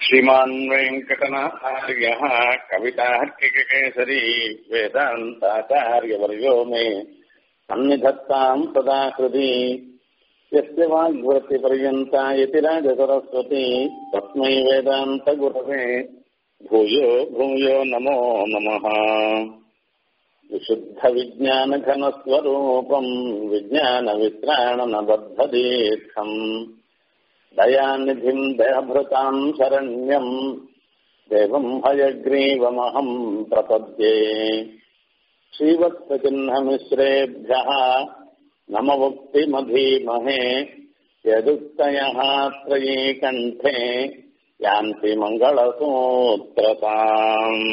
श्रीमान् वेङ्कटनाथार्यः कवितार्किककेसरी वेदान्ताचार्यवर्यो मे सन्निधत्ताम् सदा हृदि यस्य वाग्वृत्तिपर्यन्ता यतिराजसरस्वती तस्मै वेदान्तगुरवे भूयो भूयो नमो नमः विशुद्धविज्ञानघनस्वरूपम् विज्ञानवित्राणनबद्धदीर्थम् दयानिधिम् दयभृताम् शरण्यम् देवम् हयग्रीवमहम् प्रपद्ये श्रीवत्सचिह्नमिश्रेभ्यः नमवुक्तिमधीमहे यदुक्तयः त्रयी कण्ठे யாந்தி மங்களசூத்திரதாம்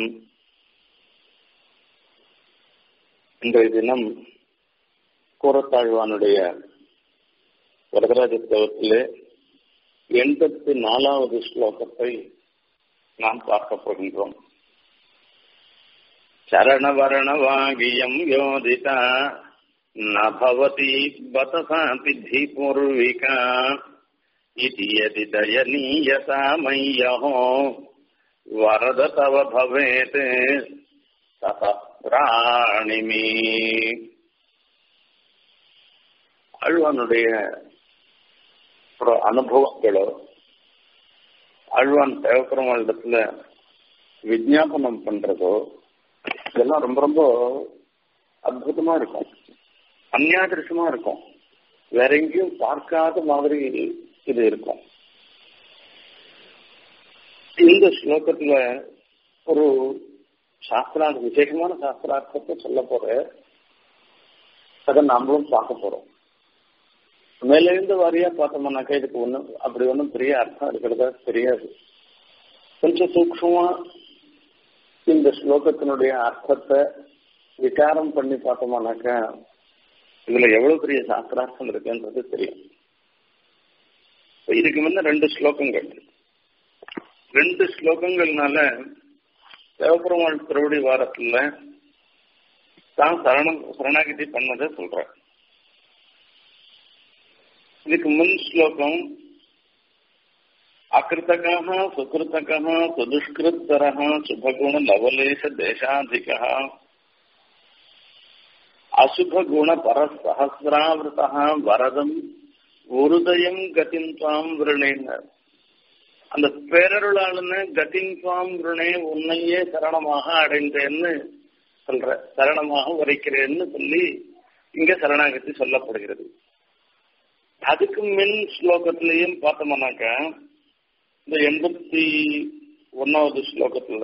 இன்றைய தினம் கூரத்தாழ்வானுடைய வரதராஜத்தவத்திலே எண்பத்தி நாலாவது ஸ்லோகத்தை நாம் பார்க்க போகின்றோம் சரணவரணவாகியம் யோதிதா நபவதி பதசா பித்தி பூர்விகா इति यदि दयनीयता मय्यहो वरद तव भवेत् ततः प्राणिमி அழ்வானுடைய ஒரு அனுபவங்களோ அழ்வான் தேவப்பெருமாளிடத்துல விஜாபனம் பண்றதோ இதெல்லாம் ரொம்ப ரொம்ப அற்புதமா இருக்கும் அந்யாதிருஷமா இருக்கும் வேற எங்கேயும் பார்க்காத மாதிரி இது இருக்கும் இந்த ஸ்லோகத்துல ஒரு சாஸ்திரார்த்த விசேஷமான சாஸ்திரார்த்தத்தை சொல்ல போற அதை நாமளும் பார்க்க போறோம் மேல இருந்து வாரியா பார்த்தோம்னாக்கா இதுக்கு ஒண்ணும் அப்படி ஒன்றும் பெரிய அர்த்தம் இருக்கிறதா தெரியாது கொஞ்சம் சூக்ஷமா இந்த ஸ்லோகத்தினுடைய அர்த்தத்தை விசாரம் பண்ணி பார்த்தோம்னாக்கா இதுல எவ்வளவு பெரிய சாஸ்திரார்த்தம் இருக்குன்றது தெரியும் இதுக்கு முன்ன ரெண்டு ஸ்லோகங்கள் ரெண்டு ஸ்லோகங்கள்னால தேவபெருமாள் திருவடி வாரத்துல தான் சரணம் சரணாகிதி பண்ணதை சொல்ற இதுக்கு முன் ஸ்லோகம் அகிருத்தகா சுகிருத்தகா சுதுஷ்கிருத்தரா சுபகுண லவலேஷ தேசாதிகா அசுபகுண பரசஹசிராவிரதா வரதம் உருதயம் கதின் துவாம் விருணேனர் அந்த பேரருளாளன கதின் துவாம் விருணே உன்னையே சரணமாக அடைந்தேன்னு சொல்ற சரணமாக உரைக்கிறேன்னு சொல்லி இங்க சரணாகதி சொல்லப்படுகிறது அதுக்கு மின் ஸ்லோகத்திலையும் பார்த்தோம்னாக்கா இந்த எண்பத்தி ஒன்னாவது ஸ்லோகத்துல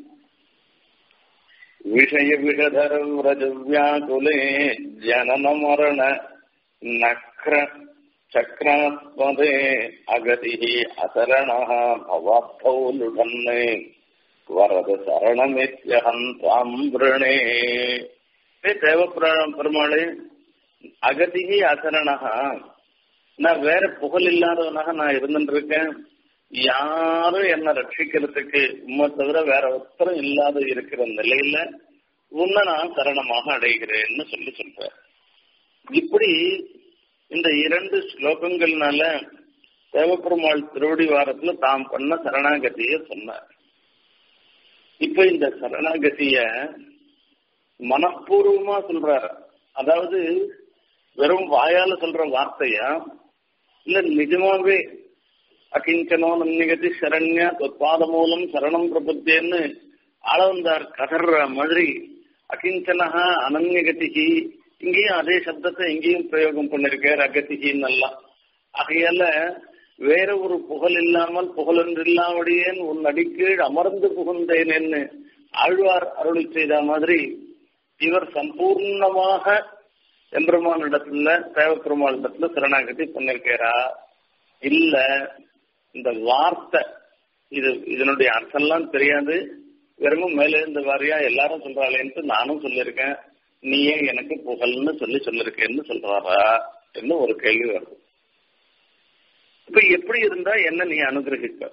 விஷய விஷதர விரஜவ்யாகுலே ஜனன மரண நக்ர சக்ராஸ்மதே அகதி அசரண பவாப்தௌ லுடன்னே வரத சரணமித்யகம் தாம் விரணே தேவ பெருமாளே அகதிகி அசரணகா நான் வேற புகழ் இல்லாதவனாக நான் இருந்துட்டு இருக்கேன் யாரும் என்ன ரட்சிக்கிறதுக்கு உண்மை தவிர வேற ஒருத்தரும் இல்லாத இருக்கிற நிலையில உன்னை நான் சரணமாக அடைகிறேன்னு சொல்லி சொல்ற இப்படி இந்த இரண்டு ஸ்லோகங்கள்னால தேவப்பெருமாள் திருவடி வாரத்துல தாம் பண்ண சரணாகதிய சொன்னார் இப்ப இந்த சரணாகதிய மனப்பூர்வமா சொல்றார் அதாவது வெறும் வாயால சொல்ற வார்த்தையா இல்ல நிஜமாவே அகிஞ்சனோ நன்னிகதி சரண்யா தொற்பாத மூலம் சரணம் பிரபுத்தேன்னு ஆளவந்தார் கதற மாதிரி அகிஞ்சனஹா அனன்யகதிகி இங்கேயும் அதே சப்தத்தை இங்கேயும் பிரயோகம் பண்ணிருக்கார் அகதிகின்னு எல்லாம் ஆகையால வேற ஒரு புகழ் இல்லாமல் புகழென்று இல்லாமடியேன் உன் அடிக்கீழ் அமர்ந்து புகுந்தேனேன்னு ஆழ்வார் அருளி செய்த மாதிரி இவர் சம்பூர்ணமாக எம்பெருமான் இடத்துல தேவப்பெருமாள் இடத்துல சரணாகதி பண்ணிருக்காரா இல்ல இந்த வார்த்தை இது இதனுடைய அர்த்தம் எல்லாம் தெரியாது வெறும் மேல இருந்த வாரியா எல்லாரும் சொல்றாளேன்ட்டு நானும் சொல்லியிருக்கேன் நீயே எனக்கு புகழ்னு சொல்லி சொல்லிருக்கேன்னு சொல்றாரா என்று ஒரு கேள்வி வருது இப்ப எப்படி இருந்தா என்ன நீ அனுகிரகிக்க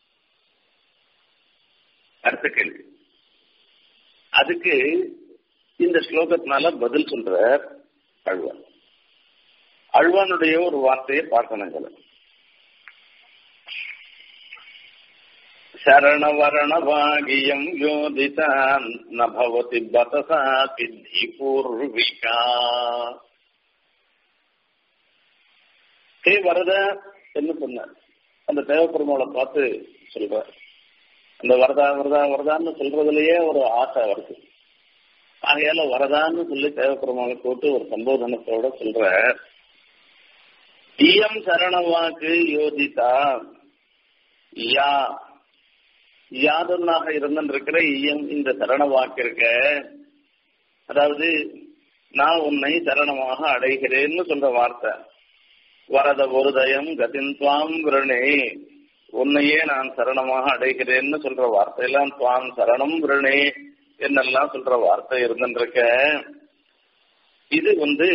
அடுத்த கேள்வி அதுக்கு இந்த ஸ்லோகத்தினால பதில் சொல்ற அழ்வான் அழ்வானுடைய ஒரு வார்த்தையை பார்க்கணும் இதுல शरणवरणभागियम् योदितान् न भवति बतसा सिद्धि पूर्विका ஹே வரத என்ன சொன்னார் அந்த தேவப்பெருமாளை பார்த்து சொல்றார் அந்த வரதா வரதா வரதான்னு சொல்றதுலயே ஒரு ஆசை வருது ஆகையால வரதான்னு சொல்லி தேவப்பெருமாளை போட்டு ஒரு சம்போதனத்தோட சொல்ற ஈயம் சரணவாக்கு யோதிதா யா யாதொன்னாக இருந்திருக்கிற ஈயம் இந்த சரண வாக்கு இருக்க அதாவது நான் உன்னை சரணமாக அடைகிறேன்னு சொல்ற வார்த்தை வரத ஒருதயம் கதின்துவாம் விரணே உன்னையே நான் சரணமாக அடைகிறேன்னு சொல்ற வார்த்தையெல்லாம் துவாம் சரணம் விரணே என்னெல்லாம் சொல்ற வார்த்தை இருந்துருக்க இது வந்து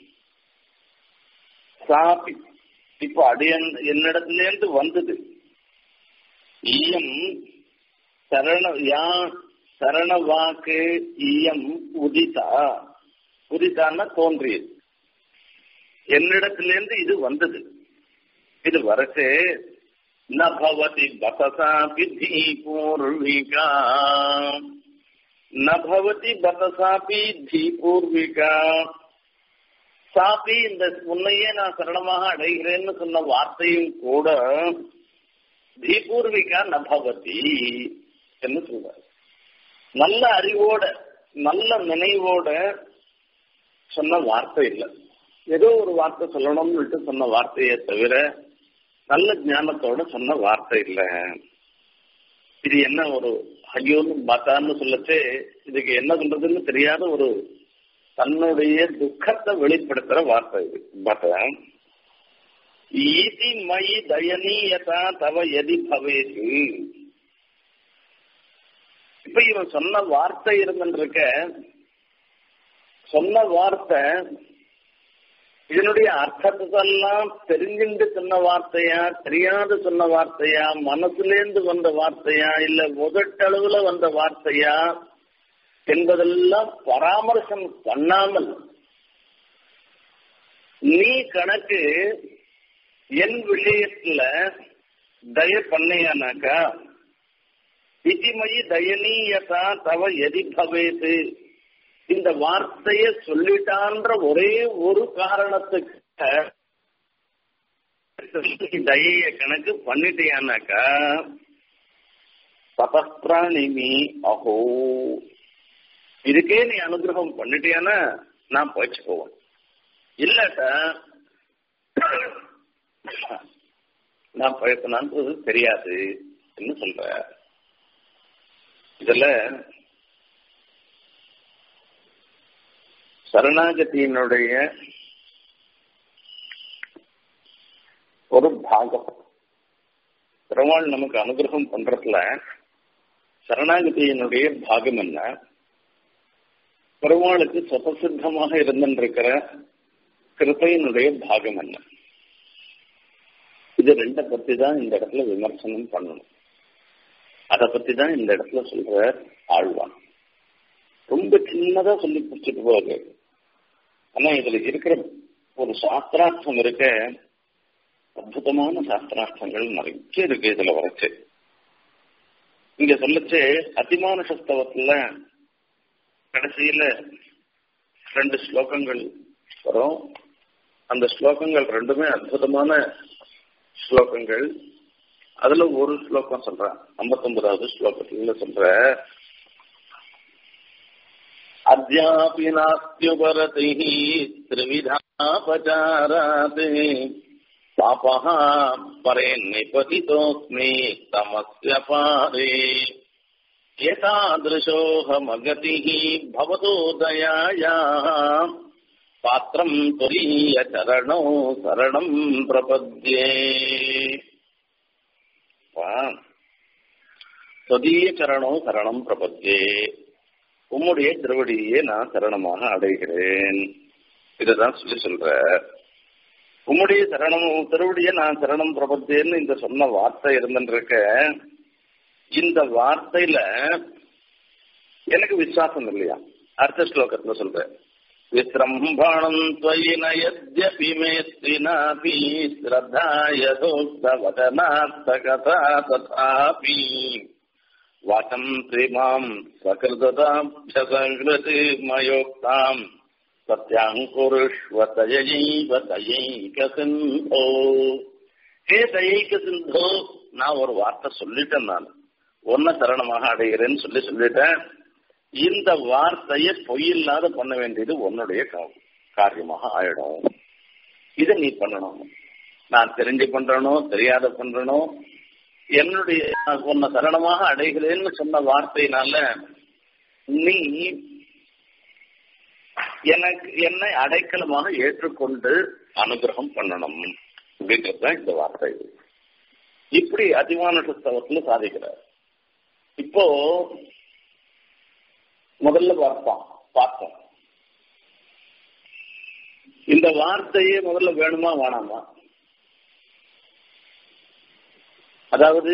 சாப்பி இப்போ அடியன் என்னிடத்துலேருந்து வந்தது ஈயம் சரண யா சரண வாக்கு ஈயம் உதிதா உதிதான்னா தோன்றியது என்னிடத்திலிருந்து இது வந்தது இது வரசே நபவதி பதசா பிதி பூர்விகா நபவதி பதசாபி தி பூர்விகா சாப்பி இந்த உன்னையே நான் சரணமாக அடைகிறேன்னு சொன்ன வார்த்தையும் கூட தீபூர்விகா நபவதி என்று சொல்றார் நல்ல அறிவோட நல்ல நினைவோட சொன்ன வார்த்தை இல்லை ஏதோ ஒரு வார்த்தை சொல்லணும்னு சொன்ன வார்த்தையை தவிர நல்ல ஞானத்தோட சொன்ன வார்த்தை இல்லை இது என்ன ஒரு ஐயோன்னு பத்தான்னு சொல்லச்சு இதுக்கு என்ன சொல்றதுன்னு தெரியாத ஒரு தன்னுடைய துக்கத்தை வெளிப்படுத்துற வார்த்தை இது பத்த ஈதி மயி தயனீயதா தவ எதி பவேது இப்ப இவன் சொன்ன வார்த்தை இருந்துருக்க சொன்ன வார்த்தை இதனுடைய அர்த்தத்தெல்லாம் தெரிஞ்சுட்டு சொன்ன வார்த்தையா தெரியாத சொன்ன வார்த்தையா மனசுலேருந்து வந்த வார்த்தையா இல்ல முதட்டளவுல வந்த வார்த்தையா என்பதெல்லாம் பராமர்சம் பண்ணாமல் நீ கணக்கு என் விஷயத்துல தய பண்ணையானாக்கா இதிமயி தயனீயதா தவ எதி பவேது இந்த வார்த்தைய சொல்லிட்டான்ற ஒரே ஒரு காரணத்துக்கு தயைய கணக்கு பண்ணிட்டியானாக்கா தபஸ்திராணிமி அஹோ இதுக்கே நீ அனுகிரகம் பண்ணிட்டியானா நான் போயிச்சு போவேன் இல்லாட்டா நான் பழக்கணான்றது தெரியாது என்ன சொல்ற இதுல சரணாகதியினுடைய ஒரு பாகம் பெருமாள் நமக்கு அனுகிரகம் பண்றதுல சரணாகதியினுடைய பாகம் என்ன பெருமாளுக்கு சுபசித்தமாக இருந்திருக்கிற கிருப்பையினுடைய பாகம் என்ன இது ரெண்ட பத்தி தான் இந்த இடத்துல விமர்சனம் பண்ணணும் அதை பத்தி தான் இந்த இடத்துல சொல்ற ஆழ்வான் ரொம்ப சின்னதா சொல்லி பிடிச்சிட்டு போகுது ஆனா இதுல இருக்கிற ஒரு சாஸ்திரார்த்தம் இருக்க அற்புதமான சாஸ்திரார்த்தங்கள் நிறைய இருக்கு இதுல வரைச்சு இங்க சொல்லச்சு அதிமான சஸ்தவத்துல கடைசியில ரெண்டு ஸ்லோகங்கள் வரும் அந்த ஸ்லோகங்கள் ரெண்டுமே அற்புதமான ஸ்லோகங்கள் அதுல ஒரு ஸ்லோகம் சொல்றேன் ஐம்பத்தொன்பதாவது ஸ்லோகத்துல சொல்ற அத்தியாபி நாஸ்தியுபரதி திரிவிதாபச்சாராத் பாபः பரே நிபதிதோஸ்மி தமஸ்ய பாரே एतादृशोऽहमगतिः भवतो दयायाः पात्रम् त्वरीयचरणौ शरणम् प्रपद्ये தொதிய சரணோ சரணம் பிரபத்தே உம்முடைய திருவடியே நான் சரணமாக அடைகிறேன் இதுதான் சொல்லி சொல்ற உம்முடைய சரணம் திருவடியை நான் சரணம் பிரபத்தேன்னு இந்த சொன்ன வார்த்தை இருந்துருக்க இந்த வார்த்தையில எனக்கு விசுவாசம் இல்லையா அடுத்த ஸ்லோகத்துல சொல்றேன் विसृम्भणम् त्वयि न यद्यपि मेऽस्ति नापि श्रद्धा यथोक्तवचनार्थकथा तथापि वाचम् त्रिमाम् सकृतताभ्यसङ्कृतिमयोक्ताम् सत्याङ्कुरुष्व தயைவ தயைக சிந்தோ ஹே தயைக சிந்தோ நான் ஒரு வார்த்தை சொல்லிட்டேன் நான் ஒன்ன சரணமாக அடைகிறேன்னு சொல்லி சொல்லிட்டேன் இந்த வார்த்தையை பொய்யில்லாத பண்ண வேண்டியது உன்னுடைய காரியமாக ஆயிடும் இதை நீ பண்ணணும் நான் தெரிஞ்சு பண்றனோ தெரியாத பண்றனோ என்னுடைய உன்னை சரணமாக அடைகிறேன்னு சொன்ன வார்த்தையினால நீ எனக்கு என்னை அடைக்கலமாக ஏற்றுக்கொண்டு அனுகிரகம் பண்ணணும் அப்படின்றது தான் இந்த வார்த்தை இப்படி அதிமான புஸ்தகத்துல சாதிக்கிறார் இப்போ முதல்ல பார்ப்போம் பார்த்தோம் இந்த வார்த்தையே முதல்ல வேணுமா வேணாமா அதாவது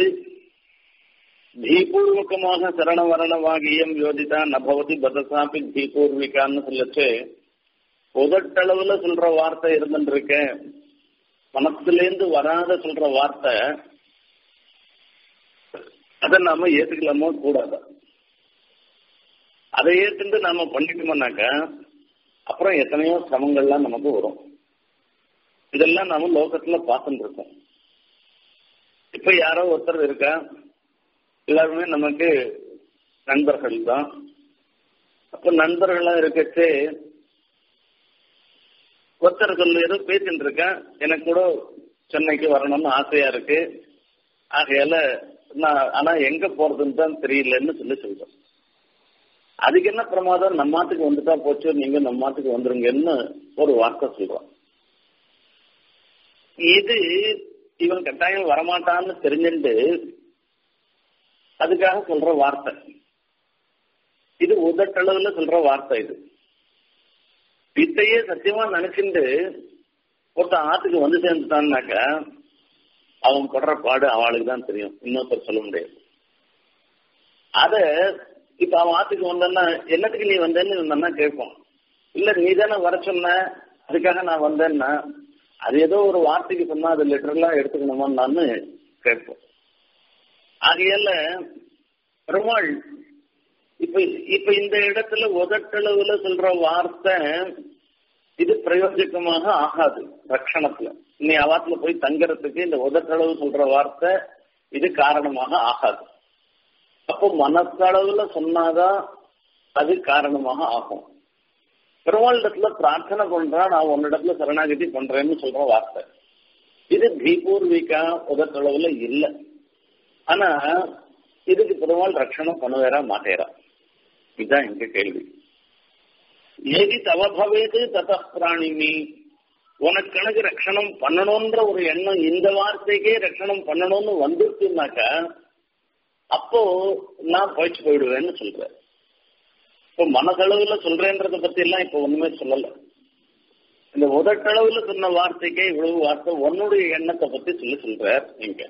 தீபூர்வகமாக சரண வரண வாகியம் யோதிதா நபவதி பதசாப்பி தீபூர்விகான்னு சொல்லச்சு உதட்டளவுல சொல்ற வார்த்தை இருந்துருக்க மனசுலேருந்து வராத சொல்ற வார்த்தை அதை நாம ஏத்துக்கலாமோ கூடாது அதை ஏத்துட்டு நாம பண்ணிட்டோம்னாக்க அப்புறம் எத்தனையோ சிரமங்கள்லாம் நமக்கு வரும் இதெல்லாம் நாம லோகத்துல பார்த்துட்டு இருக்கோம் இப்ப யாரோ ஒருத்தர் இருக்கா எல்லாருமே நமக்கு நண்பர்கள் தான் அப்ப நண்பர்களா இருக்கச்சே ஒருத்தர் சொல்லு ஏதோ பேசிட்டு இருக்கேன் எனக்கு கூட சென்னைக்கு வரணும்னு ஆசையா இருக்கு ஆகையால நான் ஆனா எங்க போறதுன்னு தான் தெரியலன்னு சொல்லி சொல்றேன் அதுக்கு என்ன பிரமாதம் நம்ம மாட்டுக்கு வந்துட்டா போச்சு நீங்க நம்ம மாட்டுக்கு வந்துருங்கன்னு ஒரு வார்த்தை சொல்றோம் இது இவன் கட்டாயம் வரமாட்டான்னு தெரிஞ்சுட்டு அதுக்காக சொல்ற வார்த்தை இது உதட்டளவுல சொல்ற வார்த்தை இது இத்தையே சத்தியமா நினைச்சுட்டு ஒருத்தன் ஆத்துக்கு வந்து சேர்ந்துட்டான்னாக்க அவன் படுற பாடு அவளுக்கு தான் தெரியும் இன்னொருத்தர் சொல்ல முடியாது அத இப்ப அவன் ஆத்துக்கு வந்தேன்னா என்னத்துக்கு நீ வந்தேன்னு நல்லா கேட்போம் இல்ல நீ தானே வர சொன்ன அதுக்காக நான் வந்தேன்னா அது ஏதோ ஒரு வார்த்தைக்கு சொன்னா அது லிட்டரலா எடுத்துக்கணுமான்னு கேட்போம் ஆகையால பெருமாள் இப்ப இப்ப இந்த இடத்துல உதட்டளவுல சொல்ற வார்த்தை இது பிரயோஜகமாக ஆகாது ரட்சணத்துல நீ அவாத்துல போய் தங்கறதுக்கு இந்த உதட்டளவு சொல்ற வார்த்தை இது காரணமாக ஆகாது அப்போ மனசளவுல சொன்னாதான் அது காரணமாக ஆகும் பெருமாளிடத்துல பிரார்த்தனை பண்றா நான் உன்னிடத்துல சரணாகதி பண்றேன்னு சொல்ற வார்த்தை இது தீபூர்விகா உதட்டளவுல இல்லை ஆனா இதுக்கு பெருமாள் ரட்சணம் பண்ணுவேரா மாட்டேரா இதுதான் எங்க கேள்வி ஏதி தவபவேது தத பிராணிமி உனக்கு கணக்கு ரட்சணம் பண்ணணும்ன்ற ஒரு எண்ணம் இந்த வார்த்தைக்கே ரட்சணம் பண்ணணும்னு வந்துருச்சுனாக்கா அப்போ நான் போயிட்டு போயிடுவேன்னு சொல்றேன் இப்போ மனசளவுல சொல்றேன்றத பத்தி எல்லாம் இப்ப ஒண்ணுமே சொல்லல இந்த உதட்டளவுல சொன்ன வார்த்தைக்கே இவ்வளவு வார்த்தை உன்னுடைய எண்ணத்தை பத்தி சொல்லி சொல்றார் நீங்க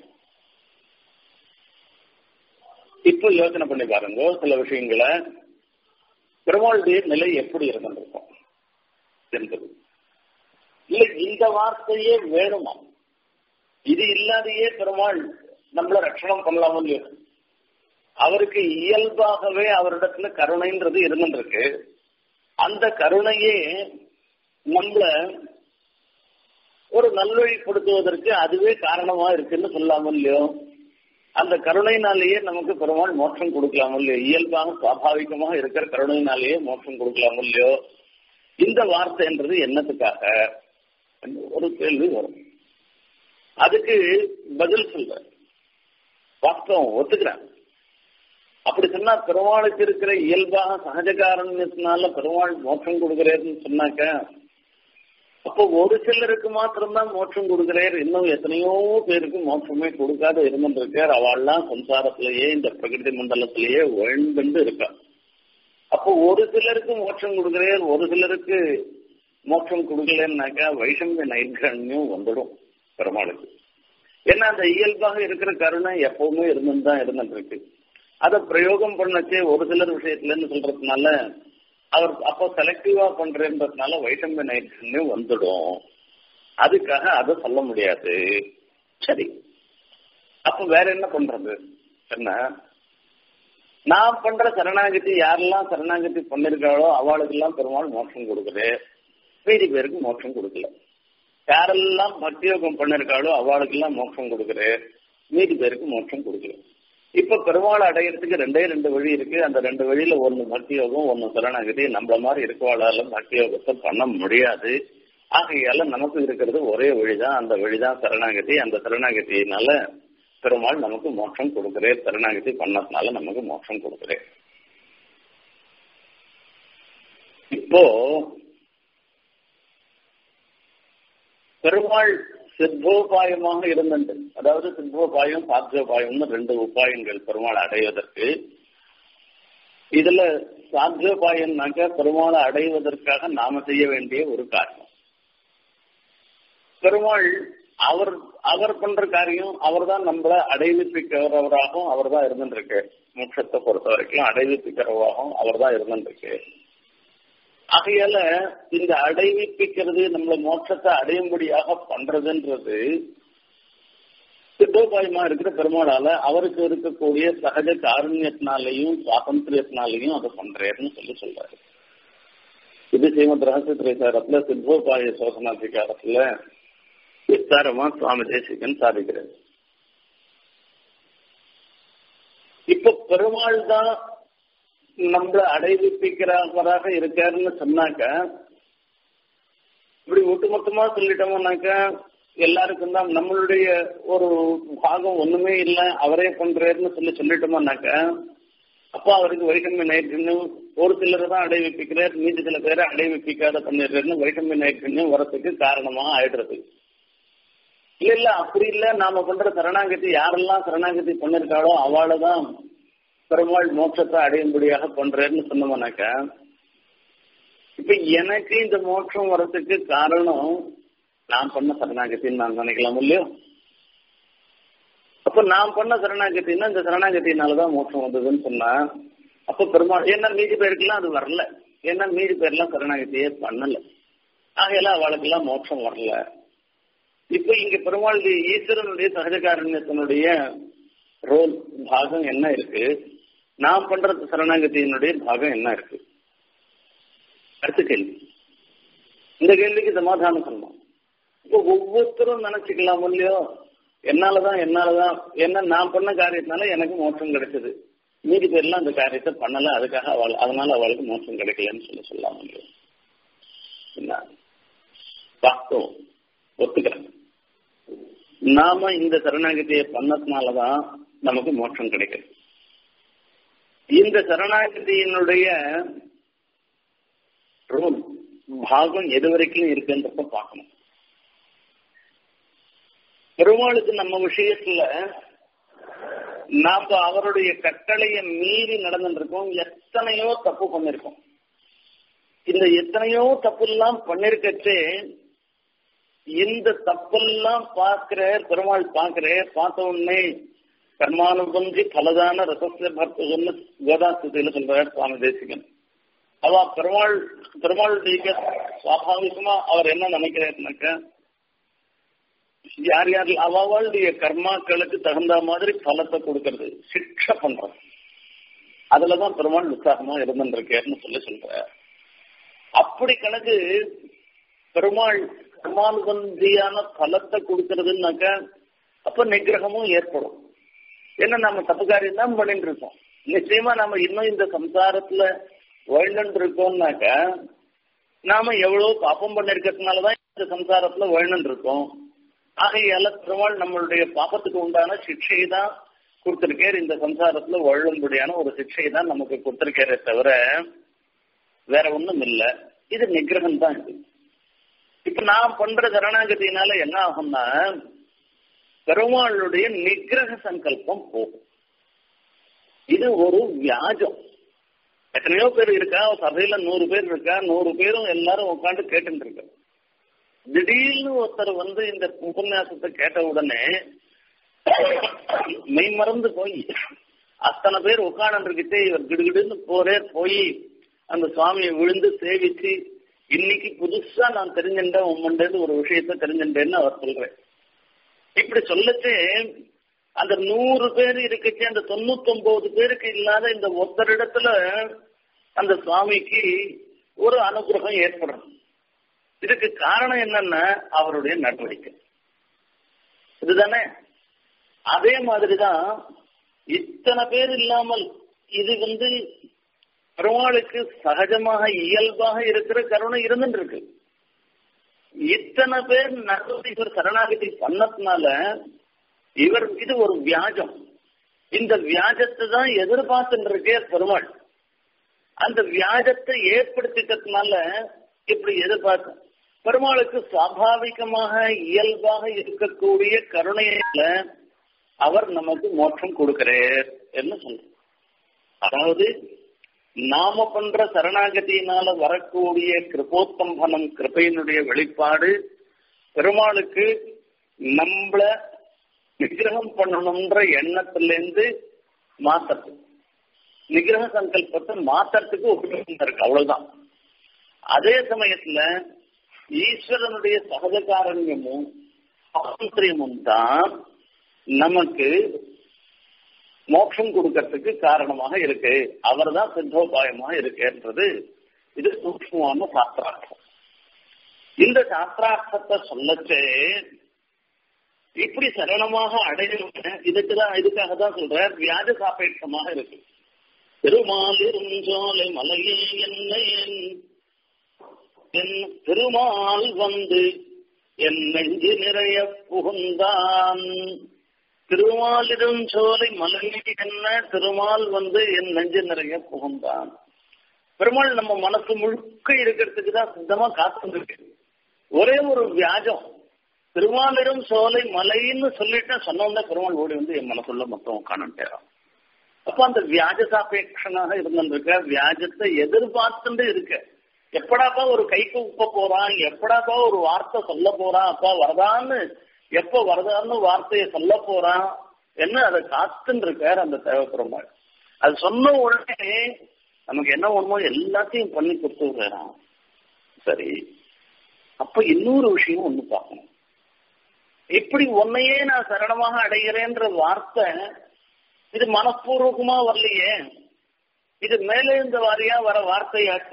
இப்போ யோசனை பண்ணி பாருங்க சில விஷயங்களை பெருமாளுடைய நிலை எப்படி இருந்திருக்கும் என்பது இல்ல இந்த வார்த்தையே வேணுமா இது இல்லாதையே பெருமாள் நம்மள ரட்சணம் பண்ணலாமோ இல்லையோ அவருக்கு இயல்பாகவே அவரிடத்துல கருணைன்றது இருந்துருக்கு அந்த கருணையே நம்மள ஒரு நல்வழிப்படுத்துவதற்கு அதுவே காரணமா இருக்குன்னு சொல்லாம இல்லையோ அந்த கருணையினாலேயே நமக்கு பெருமாள் மோட்சம் கொடுக்கலாம் இல்லையோ இயல்பாக சுவாபாவிகமாக இருக்கிற கருணையினாலேயே மோட்சம் கொடுக்கலாம் இல்லையோ இந்த வார்த்தைன்றது என்னத்துக்காக ஒரு கேள்வி வரும் அதுக்கு பதில் சொல்ற வாஸ்தவம் ஒத்துக்கிறேன் அப்படி சொன்னா பெருமாளுக்கு இருக்கிற இயல்பாக சகஜ காரணத்தினால பெருமாள் மோட்சம் கொடுக்கிறேன்னு சொன்னாக்க அப்போ ஒரு சிலருக்கு மாத்திரம்தான் மோட்சம் கொடுக்கிறார் இன்னும் எத்தனையோ பேருக்கு மோட்சமே கொடுக்காத இருந்துருக்கார் அவள்லாம் சம்சாரத்திலேயே இந்த பிரகிருதி மண்டலத்திலேயே வாழ்ந்து இருக்கா அப்போ ஒரு சிலருக்கு மோட்சம் கொடுக்கிறார் ஒரு சிலருக்கு மோட்சம் கொடுக்கலன்னாக்கா வைஷமிய நைர்கண்யம் வந்துடும் பெருமாளுக்கு ஏன்னா அந்த இயல்பாக இருக்கிற கருணை எப்பவுமே இருந்துன்னு தான் இருந்துட்டு இருக்கு அதை பிரயோகம் பண்ணச்சே ஒரு சிலர் விஷயத்துலன்னு சொல்றதுனால அவர் அப்போ செலக்டிவா பண்றதுனால வைட்டமின் நைட்ரஜன் வந்துடும் அதுக்காக அதை சொல்ல முடியாது சரி அப்ப வேற என்ன பண்றது என்ன நான் பண்ற சரணாகதி யாரெல்லாம் சரணாகதி பண்ணிருக்காளோ அவளுக்கெல்லாம் பெருமாள் மோட்சம் கொடுக்குது மீதி பேருக்கு மோட்சம் கொடுக்கல யாரெல்லாம் பக்தியோகம் பண்ணிருக்காளோ அவளுக்கெல்லாம் மோட்சம் கொடுக்குது மீதி பேருக்கு மோட்சம் கொடுக்கல இப்ப பெருமாள் அடையிறதுக்கு ரெண்டே ரெண்டு வழி இருக்கு அந்த ரெண்டு வழியில ஒன்னு பக்தி யோகம் ஒன்னு சரணாகதி நம்மள மாதிரி இருக்கவாளால பக்தி யோகத்தை பண்ண முடியாது ஆகையால நமக்கு இருக்கிறது ஒரே வழிதான் அந்த வழிதான் சரணாகதி அந்த சரணாகதியினால பெருமாள் நமக்கு மோட்சம் கொடுக்கிறேன் சரணாகதி பண்ணதுனால நமக்கு மோட்சம் கொடுக்கிறேன் இப்போ பெருமாள் சித்தோபாயமாக இருந்தது அதாவது சித்தோபாயம் சாத்தியோபாயம்னு ரெண்டு உபாயங்கள் பெருமாள் அடைவதற்கு இதுல சாத்தியோபாயம்னாக்க பெருமாளை அடைவதற்காக நாம செய்ய வேண்டிய ஒரு காரியம் பெருமாள் அவர் அவர் பண்ற காரியம் அவர் தான் நம்மள அடைவிப்பிக்கிறவராகவும் அவர் தான் இருந்துருக்கு மோட்சத்தை பொறுத்த வரைக்கும் அடைவிப்பிக்கிறவராகவும் அவர் தான் இருந்துருக்கு ஆகையால இந்த அடைவிப்பிக்கிறது நம்மள மோட்சத்தை அடையும்படியாக பண்றதுன்றது சித்தோபாயமா இருக்கிற பெருமாளால அவருக்கு இருக்கக்கூடிய சகஜ காருண்யத்தினாலையும் சுவாதந்திரியத்தினாலையும் அதை பண்றேன்னு சொல்லி சொல்றாரு இது ஸ்ரீமத் ரகசிய திரைசாரத்துல சித்தோபாய சோசனாதிகாரத்துல விஸ்தாரமா சுவாமி தேசிகன் சாதிக்கிறார் இப்ப பெருமாள் தான் நம்மள அடைவிப்பிக்கிறவராக இருக்காருன்னு சொன்னாக்க இப்படி ஒட்டுமொத்தமா சொல்லிட்டோம்னாக்க எல்லாருக்கும் தான் நம்மளுடைய ஒரு பாகம் ஒண்ணுமே இல்லை அவரே பண்றாருன்னு சொல்லி சொல்லிட்டோம்னாக்க அப்போ அவருக்கு வைட்டமின் நைட்ரஜனும் ஒரு சிலர் தான் அடைவிப்பிக்கிறார் மீதி சில பேரை அடைவிப்பிக்காத பண்ணிடுறாருன்னு வைட்டமின் நைட்ரஜனும் வரத்துக்கு காரணமா ஆயிடுறது இல்ல இல்ல அப்படி இல்ல நாம பண்ற சரணாகதி யாரெல்லாம் சரணாகதி பண்ணிருக்காளோ அவளதான் பெருமாள் மோட்சத்தை அடையும்படியாக பண்றேன்னு சொன்னோம்னாக்க இப்ப எனக்கு இந்த மோட்சம் வர்றதுக்கு காரணம் நான் பண்ண சரணாகத்தின்னு நான் நினைக்கலாம் இல்லையோ அப்ப நான் பண்ண சரணாகத்தின்னா இந்த சரணாகத்தினாலதான் மோட்சம் வந்ததுன்னு சொன்னா அப்ப பெருமாள் ஏன்னா மீதி பேருக்கெல்லாம் அது வரல ஏன்னா மீதி பேர்லாம் சரணாகத்தியே பண்ணல ஆகையில அவளுக்கெல்லாம் மோட்சம் வரல இப்ப இங்க பெருமாள் ஈஸ்வரனுடைய சகஜகாரண்யத்தினுடைய ரோல் பாகம் என்ன இருக்கு நான் பண்றது சரணாகதியினுடைய பாகம் என்ன இருக்கு அடுத்த கேள்வி இந்த கேள்விக்கு சமாதானம் சொல்லணும் இப்போ ஒவ்வொருத்தரும் நினைச்சுக்கலாம் இல்லையோ என்னாலதான் என்னாலதான் என்ன நான் பண்ண காரியத்தினால எனக்கு மோட்சம் கிடைச்சது மீதி பேர்லாம் அந்த காரியத்தை பண்ணல அதுக்காக அவள் அதனால அவளுக்கு மோட்சம் கிடைக்கலன்னு சொல்லி சொல்லலாம் இல்லையோ என்ன வாஸ்தவம் ஒத்துக்கிறேன் நாம இந்த சரணாகதியை பண்ணதுனாலதான் நமக்கு மோட்சம் கிடைக்குது இந்த சரணாகதியினுடைய ரோல் பாகம் எது வரைக்கும் இருக்குன்றத பார்க்கணும் பெருமாளுக்கு நம்ம விஷயத்துல நாம அவருடைய கட்டளையை மீறி நடந்துருக்கோம் எத்தனையோ தப்பு பண்ணிருக்கோம் இந்த எத்தனையோ தப்பு எல்லாம் பண்ணிருக்கச்சே இந்த தப்பெல்லாம் பார்க்கிற பெருமாள் பார்க்கிற பார்த்த உடனே கர்மானுபந்தி பலதான ரசசிய பர்த்தகன்னு கோதாஸ்தியில சொல்றார் சுவாமி தேசிகன் அவ பெருமாள் பெருமாளுடைய சுவாபாவிகமா அவர் என்ன நினைக்கிறாருனாக்க யார் யார் அவளுடைய கர்மாக்களுக்கு தகுந்த மாதிரி பலத்தை கொடுக்கறது சிக்ஷை பண்றது அதுலதான் பெருமாள் உற்சாகமா இருந்துருக்கேன்னு சொல்லி சொல்ற அப்படி கணக்கு பெருமாள் கர்மானுபந்தியான பலத்தை கொடுக்கறதுனாக்க அப்ப நிகிரகமும் ஏற்படும் ஏன்னா நம்ம தப்பு காரியம் தான் பண்ணிட்டு இருக்கோம் நிச்சயமா நம்ம இன்னும் இந்த சம்சாரத்துல வாழ்ந்துட்டு இருக்கோம்னாக்க நாம எவ்வளவு பாப்பம் பண்ணிருக்கிறதுனாலதான் இந்த சம்சாரத்துல வாழ்ந்துட்டு இருக்கோம் ஆகையால பெருமாள் நம்மளுடைய பாப்பத்துக்கு உண்டான சிக்ஷையை தான் கொடுத்திருக்கார் இந்த சம்சாரத்துல வாழும்படியான ஒரு சிக்ஷையை தான் நமக்கு கொடுத்திருக்காரே தவிர வேற ஒண்ணும் இல்லை இது நிகிரகம் தான் இது இப்ப நான் பண்ற சரணாகதியினால என்ன ஆகும்னா பெருமாளுடைய நிகிரக சங்கல்பம் போகும் இது ஒரு வியாஜம் எத்தனையோ பேர் இருக்கா சபையில நூறு பேர் இருக்கா நூறு பேரும் எல்லாரும் உட்காந்து கேட்டுட்டு இருக்க திடீர்னு ஒருத்தர் வந்து இந்த உபன்யாசத்தை கேட்ட உடனே மெய் மறந்து போய் அத்தனை பேர் உட்காந்துருக்கிட்டே இவர் கிடுகிடுன்னு போரே போய் அந்த சுவாமியை விழுந்து சேவிச்சு இன்னைக்கு புதுசா நான் தெரிஞ்சுட்டேன் உம்மண்டேன்னு ஒரு விஷயத்த தெரிஞ்சுட்டேன்னு அவர் சொல்றேன் இப்படி சொல்லச்சு அந்த நூறு பேர் இருக்கச்சு அந்த தொண்ணூத்தி ஒன்பது பேருக்கு இல்லாத இந்த ஒருத்தரிடத்துல அந்த சுவாமிக்கு ஒரு அனுகிரகம் ஏற்படும் இதுக்கு காரணம் என்னன்னா அவருடைய நடவடிக்கை இதுதானே அதே மாதிரிதான் இத்தனை பேர் இல்லாமல் இது வந்து பெருமாளுக்கு சகஜமாக இயல்பாக இருக்கிற கருணை இருந்துட்டு இருக்கு இத்தனை பேர் நடுவில் இவர் சரணாகதி பண்ணதுனால இவர் இது ஒரு வியாஜம் இந்த வியாஜத்தை தான் எதிர்பார்த்துட்டு இருக்கே பெருமாள் அந்த வியாஜத்தை ஏற்படுத்திட்டதுனால இப்படி எதிர்பார்க்க பெருமாளுக்கு சுவாபாவிகமாக இயல்பாக இருக்கக்கூடிய கருணையில அவர் நமக்கு மோட்சம் கொடுக்கிறார் என்று சொல்ற அதாவது நாம பண்ற சரணாகதியினால வரக்கூடிய கிருபோத்தம்பனம் கிருப்பையினுடைய வெளிப்பாடு பெருமாளுக்கு நம்மள நிகிரகம் பண்ணணும்ன்ற எண்ணத்திலிருந்து மாத்தறது நிகிரக சங்கல்பத்தை மாத்தறதுக்கு உபயோகம் இருக்கு அவ்வளவுதான் அதே சமயத்துல ஈஸ்வரனுடைய சகஜகாரண்யமும் சுவாதந்திரியமும் தான் நமக்கு மோட்சம் கொடுக்கறதுக்கு காரணமாக இருக்கு அவர் தான் சித்தோபாயமாக இருக்குன்றது இது சூக்மமான சாஸ்திரார்த்தம் இந்த சாஸ்திரார்த்தத்தை சொல்லச்சே இப்படி சரளமாக அடையணும் இதுக்குதான் இதுக்காக தான் சொல்ற வியாஜ சாபேட்சமாக இருக்கு திருமாலிரும் ஜோலை மலையே என்னை என் திருமால் வந்து என் நெஞ்சு நிறைய புகுந்தான் திருமாலிடும் சோலை மலையே என்ன திருமால் வந்து என் நெஞ்சு நிறைய புகுந்தான் பெருமாள் நம்ம மனசு முழுக்க இருக்கிறதுக்கு தான் சித்தமா காத்துருக்கு ஒரே ஒரு வியாஜம் திருமாலிடும் சோலை மலைன்னு சொல்லிட்டு சொன்னோம்னா பெருமாள் ஓடி வந்து என் மனசுள்ள மொத்தம் காணட்டேறான் அப்ப அந்த வியாஜ சாபேட்சனாக இருந்திருக்க வியாஜத்தை எதிர்பார்த்துட்டு இருக்க எப்படாப்பா ஒரு கைக்கு உப்ப போறான் எப்படாப்பா ஒரு வார்த்தை சொல்ல போறான் அப்பா வரதான்னு எப்ப வரதான்னு வார்த்தையை சொல்ல போறான் என்ன அதை காத்துன்னு இருக்கார் அந்த தேவைப்பெருமாள் அது சொன்ன உடனே நமக்கு என்ன ஒண்ணுமோ எல்லாத்தையும் பண்ணி கொடுத்து விடுறான் சரி அப்ப இன்னொரு விஷயம் ஒண்ணு பார்க்கணும் இப்படி உன்னையே நான் சரணமாக அடைகிறேன்ற வார்த்தை இது மனப்பூர்வகமா வரலையே இது மேலே இந்த வாரியா வர வார்த்தையாச்ச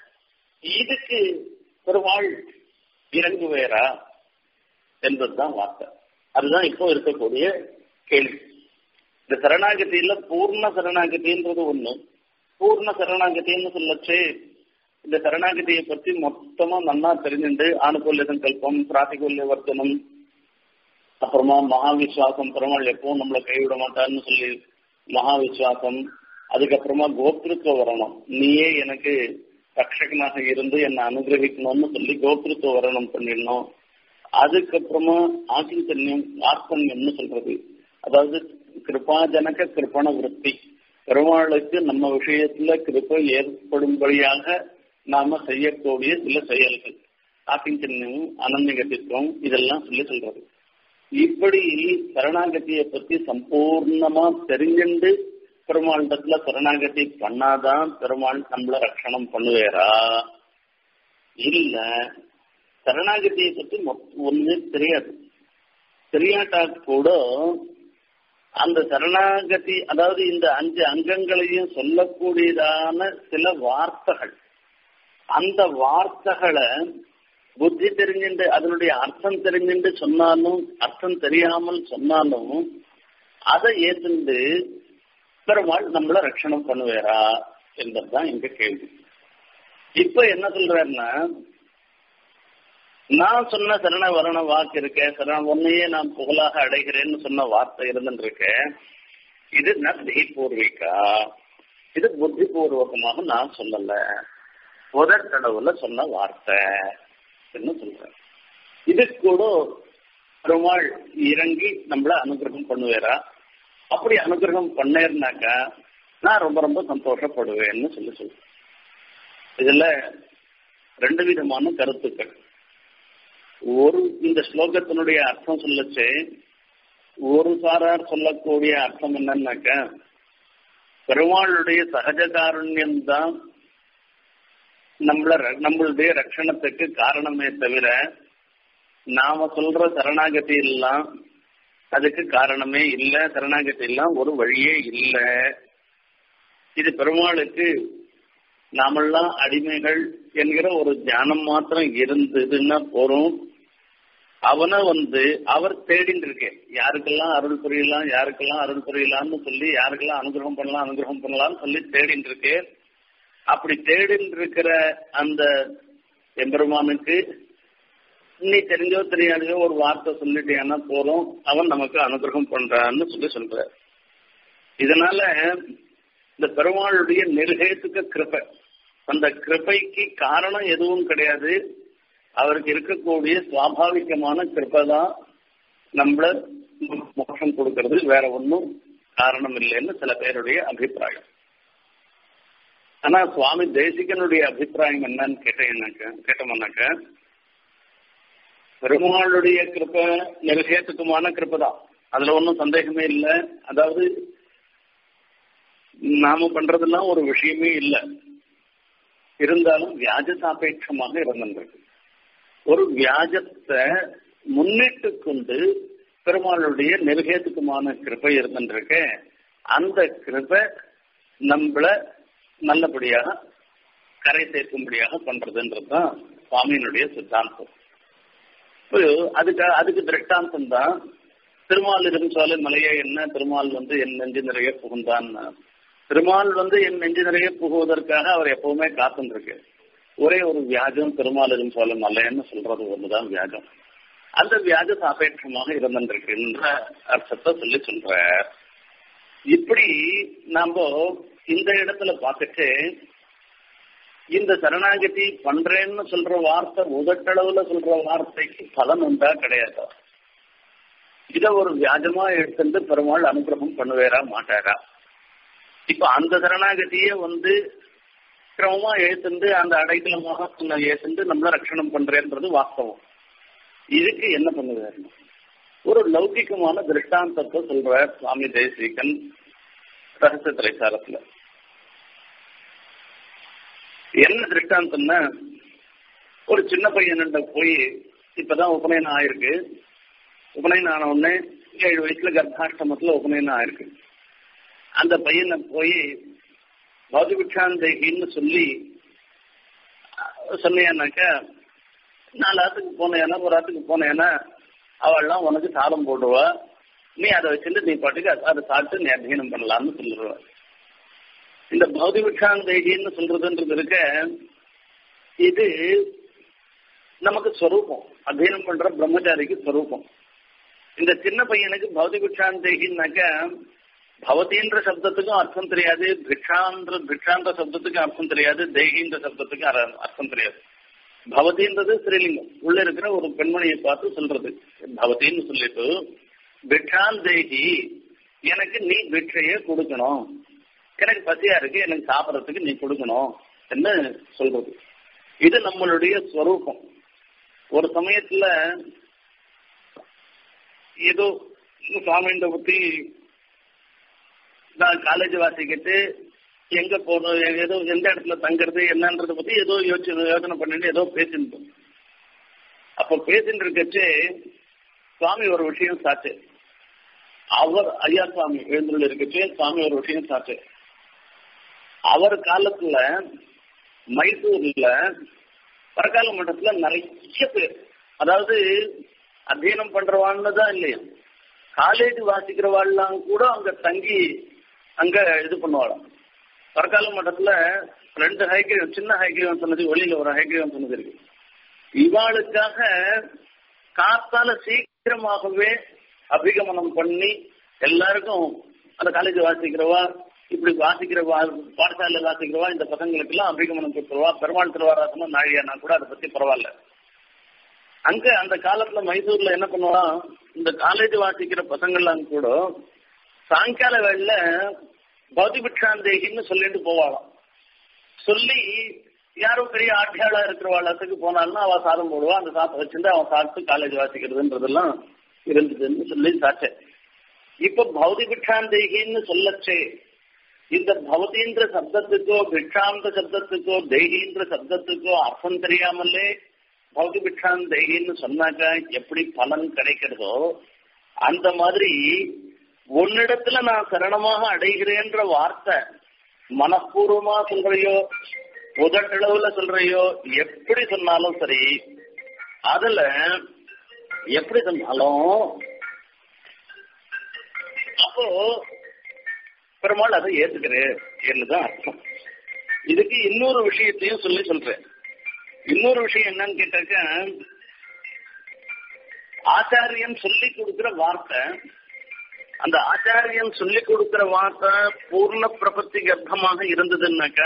இதுக்கு பெருமாள் இறங்குவேரா என்பதுதான் வார்த்தை அதுதான் இப்போ இருக்கக்கூடிய கேள்வி இந்த சரணாகதியில பூர்ண சரணாகதின்றது ஒண்ணு பூர்ண சரணாகதின்னு சொல்லச்சு இந்த சரணாகதியை பத்தி மொத்தமா நன்னா தெரிஞ்சுண்டு ஆணுகூல்ய சங்கல்பம் பிராத்திகூல்ய வர்த்தனம் அப்புறமா மகாவிஸ்வாசம் பெருமாள் எப்பவும் நம்மளை கைவிட மாட்டான்னு சொல்லி மகாவிஸ்வாசம் அதுக்கப்புறமா கோத்திருத்துவ வரணும் நீயே எனக்கு ரட்சகனாக இருந்து என்னை அனுகிரகிக்கணும்னு சொல்லி கோத்திருத்துவ வரணம் பண்ணிடணும் அதுக்கப்புறமா ஆசிஞ்சன்யம் ஆத்மன்யம்னு சொல்றது அதாவது கிருபாஜனக கிருப்பண விற்பி பெருமாளுக்கு நம்ம விஷயத்துல கிருப்பை ஏற்படும்படியாக நாம செய்யக்கூடிய சில செயல்கள் ஆசிஞ்சன்யம் அனன்யகத்திற்கும் இதெல்லாம் சொல்லி சொல்றது இப்படி சரணாகதியை பத்தி சம்பூர்ணமா தெரிஞ்சுண்டு பெருமாளிடத்துல சரணாகதி பண்ணாதான் பெருமாள் நம்மள ரட்சணம் பண்ணுவேரா இல்ல சரணாகதியை பத்தி ஒண்ணு தெரியாது தெரியாட்டா கூட அந்த சரணாகதி அதாவது இந்த அஞ்சு அங்கங்களையும் சொல்லக்கூடியதான சில வார்த்தைகள் அந்த வார்த்தைகளை புத்தி தெரிஞ்சுட்டு அதனுடைய அர்த்தம் தெரிஞ்சுட்டு சொன்னாலும் அர்த்தம் தெரியாமல் சொன்னாலும் அதை ஏத்துண்டு பெருமாள் நம்மள ரட்சணம் பண்ணுவேரா என்பதுதான் எங்க கேள்வி இப்ப என்ன சொல்றாருன்னா நான் சொன்ன சரண வரண வாக்கு இருக்க சரண ஒன்னையே நான் புகழாக அடைகிறேன்னு சொன்ன வார்த்தை இருந்துட்டு இருக்க இது நத்தி பூர்விகா இது புத்தி பூர்வகமாக நான் சொல்லல முதற்கடவுல சொன்ன வார்த்தை என்ன சொல்றேன் இது கூட பெருமாள் இறங்கி நம்மள அனுகிரகம் பண்ணுவேரா அப்படி அனுகிரகம் பண்ணேர்னாக்கா நான் ரொம்ப ரொம்ப சந்தோஷப்படுவேன்னு சொல்லி சொல்றேன் இதுல ரெண்டு விதமான கருத்துக்கள் ஒரு இந்த ஸ்லோகத்தினுடைய அர்த்தம் சொல்லச்சு ஒரு சாரார் சொல்லக்கூடிய அர்த்தம் என்னன்னாக்கா பெருமாளுடைய சகஜ காருண்யம் தான் நம்மள நம்மளுடைய ரட்சணத்துக்கு காரணமே தவிர நாம சொல்ற சரணாகதி எல்லாம் அதுக்கு காரணமே இல்ல சரணாகதி எல்லாம் ஒரு வழியே இல்ல இது பெருமாளுக்கு நாமெல்லாம் அடிமைகள் என்கிற ஒரு ஞானம் மாத்திரம் இருந்ததுன்னா போறோம் அவனை வந்து அவர் தேடின்னு இருக்கேன் யாருக்கெல்லாம் அருள் புரியலாம் யாருக்கெல்லாம் அருள் புரியலாம்னு சொல்லி யாருக்கெல்லாம் அனுகிரகம் பண்ணலாம் அனுகிரகம் பண்ணலாம்னு சொல்லி தேடின்னு இருக்கேன் அப்படி தேடின்னு இருக்கிற அந்த எம்பெருமானுக்கு நீ தெரிஞ்சோ தெரியாதையோ ஒரு வார்த்தை சொல்லிட்டேன்னா போதும் அவன் நமக்கு அனுகிரகம் பண்றான்னு சொல்லி சொல்ற இதனால இந்த பெருமாளுடைய நிர்கேத்துக்க கிருப்பை அந்த கிருப்பைக்கு காரணம் எதுவும் கிடையாது அவருக்கு இருக்கக்கூடிய சுவாபாவிகமான கிருப்பை தான் நம்மள மோட்சம் கொடுக்கறது வேற ஒன்றும் காரணம் இல்லைன்னு சில பேருடைய அபிப்பிராயம் ஆனா சுவாமி தேசிகனுடைய அபிப்பிராயம் என்னன்னு கேட்டேன்னாக்க கேட்டோம்னாக்க பெருமாளுடைய கிருப்ப நிர்கேத்துக்குமான கிருப்பை தான் அதுல ஒன்றும் சந்தேகமே இல்லை அதாவது நாம பண்றதெல்லாம் ஒரு விஷயமே இல்லை இருந்தாலும் வியாஜ சாபேட்சமாக இருந்திருக்கு ஒரு வியாஜத்தை முன்னிட்டு கொண்டு பெருமாளுடைய நிர்கேத்துக்குமான கிருப்பை இருந்திருக்க அந்த கிருப்பை நம்மள நல்லபடியாக கரை சேர்க்கும்படியாக பண்றதுன்றதுதான் சுவாமியினுடைய சித்தாந்தம் அதுக்கு அதுக்கு திருஷ்டாந்தம் தான் திருமால் இருந்துச்சாலே மலையே என்ன திருமால் வந்து என் நெஞ்சு நிறைய புகுந்தான் திருமால் வந்து என் நெஞ்சு நிறைய புகுவதற்காக அவர் எப்பவுமே காத்துருக்கு ஒரே ஒரு வியாஜம் திருமால் இருந்துச்சாலே மலைன்னு சொல்றது ஒண்ணுதான் வியாஜம் அந்த வியாஜ சாபேட்சமாக இருந்திருக்குன்ற அர்த்தத்தை சொல்லி சொல்ற இப்படி நாம இந்த இடத்துல பார்த்துட்டு இந்த சரணாகதி பண்றேன்னு சொல்ற வார்த்தை உதட்டளவுல சொல்ற வார்த்தைக்கு பலன் உண்டா கிடையாது இத ஒரு வியாஜமா எடுத்துட்டு பெருமாள் அனுகிரகம் பண்ணுவேரா மாட்டாரா இப்ப அந்த சரணாகதியே வந்து கிரமமா ஏத்துண்டு அந்த அடைக்கலமாக ஏத்துண்டு நம்மள ரட்சணம் பண்றேன்றது வாஸ்தவம் இதுக்கு என்ன பண்ணுவார் ஒரு லௌகிகமான திருஷ்டாந்தத்தை சொல்றார் சுவாமி தேசிகன் ரகசிய திரைசாரத்துல என்ன திருஷ்டாந்தம்னா ஒரு சின்ன பையன்கிட்ட போய் இப்பதான் உபநயனம் ஆயிருக்கு உபநயனம் ஆன உடனே ஏழு வயசுல கர்ப்பாஷ்டமத்துல உபநயனம் ஆயிருக்கு அந்த பையனை போய் பௌதிபிக்ஷாந்தேகின்னு சொல்லி சொன்னேன்னாக்க நாலு ஆத்துக்கு போனேன்னா ஒரு ஆத்துக்கு போனேன்னா அவள்லாம் உனக்கு சாதம் போடுவா நீ அதை வச்சுட்டு நீ பாட்டுக்கு அதை சாப்பிட்டு நீ அத்தியனம் பண்ணலாம்னு சொல்லிடுவ இந்த பௌதிபிக்ஷாந்தேகின்னு சொல்றதுன்றது இருக்க இது நமக்கு ஸ்வரூபம் அத்தியனம் பண்ற பிரம்மச்சாரிக்கு ஸ்வரூபம் இந்த சின்ன பையனுக்கு பௌதிபிக்ஷாந்தேகின்னாக்க பவதின்ற சப்தத்துக்கும் அர்த்தம் தெரியாது பிக்ஷான்ற பிக்ஷான்ற சப்தத்துக்கும் அர்த்தம் தெரியாது தேகின்ற சப்தத்துக்கும் அர்த்தம் தெரியாது பவதின்றது ஸ்ரீலிங்கம் உள்ள இருக்கிற ஒரு பெண்மணியை பார்த்து சொல்றது பவதின்னு சொல்லிட்டு பிக்ஷான் தேகி எனக்கு நீ பிக்ஷைய கொடுக்கணும் எனக்கு பசியா இருக்கு எனக்கு சாப்பிடறதுக்கு நீ கொடுக்கணும் என்ன சொல்றது இது நம்மளுடைய ஸ்வரூபம் ஒரு சமயத்துல ஏதோ சுவாமின்ற பத்தி நான் காலேஜ் வாசிக்கிட்டு எங்க போகணும் ஏதோ எந்த இடத்துல தங்குறது என்னன்றத பத்தி ஏதோ யோசனை யோசனை பண்ணிட்டு ஏதோ பேசிருந்தோம் அப்ப பேசிட்டு இருக்கச்சு சுவாமி ஒரு விஷயம் சாச்சு அவர் ஐயா சுவாமி எழுந்துள்ள இருக்கச்சு சுவாமி ஒரு விஷயம் சாச்சு அவர் காலத்துல மைசூர்ல பரகால மண்டலத்துல நிறைய பேர் அதாவது அத்தியனம் பண்றவான்னு தான் இல்லையா காலேஜ் வாசிக்கிறவாள்லாம் கூட அங்க தங்கி அங்க இது பண்ணுவாளாம் பரகால மட்டத்துல ரெண்டு ஹைகிரீவம் சின்ன ஹைகிரீவம் சொன்னது வெளியில ஒரு ஹைகிரீவம் சொன்னது இருக்கு இவாளுக்காக காத்தால சீக்கிரமாகவே அபிகமனம் பண்ணி எல்லாருக்கும் அந்த காலேஜ் வாசிக்கிறவா இப்படி வாசிக்கிற பாடசாலையில் வாசிக்கிறவா இந்த பசங்களுக்கு எல்லாம் அபிகமனம் கொடுத்துருவா பெருமாள் திருவாராசனம் நாழியானா கூட அதை பத்தி பரவாயில்ல அங்க அந்த காலத்துல மைசூர்ல என்ன பண்ணுவான் இந்த காலேஜ் வாசிக்கிற பசங்கள்லாம் கூட சாயங்கால வேளையில பௌதிபிக்ஷாந்தேகின்னு சொல்லிட்டு போவாளாம் சொல்லி யாரும் பெரிய ஆட்சியாளா இருக்கிறவாளத்துக்கு போனாலும் அவ சாதம் போடுவா அந்த சாதம் வச்சிருந்து அவன் சாப்பிட்டு காலேஜ் வாசிக்கிறதுன்றதெல்லாம் இருந்ததுன்னு சொல்லி சாச்சேன் இப்ப பௌதிபிக்ஷாந்தேகின்னு சொல்லச்சே இந்த பவதீன்ற சப்தத்துக்கோ பிக்ஷாந்த சப்தத்துக்கோ தெய்கீன்ற சப்தத்துக்கோ அர்த்தம் தெரியாமலே பௌதி பிக்ஷான் தெய்கின்னு சொன்னாக்கா எப்படி பலன் கிடைக்கிறதோ அந்த மாதிரி உன்னிடத்துல நான் சரணமாக அடைகிறேன்ற வார்த்தை மனப்பூர்வமா சொல்றையோ உதட்டளவுல சொல்றையோ எப்படி சொன்னாலும் சரி அதுல எப்படி சொன்னாலும் அப்போ பெருமாள் அதை ஏத்துக்கிறேன் என்னதான் அர்த்தம் இதுக்கு இன்னொரு விஷயத்தையும் சொல்லி சொல்றேன் இன்னொரு விஷயம் என்னன்னு கேட்டாக்க ஆச்சாரியன் சொல்லி கொடுக்கிற வார்த்தை அந்த ஆச்சாரியன் சொல்லி கொடுக்கிற வார்த்தை பூர்ண பிரபத்தி கர்ப்பமாக இருந்ததுன்னாக்கா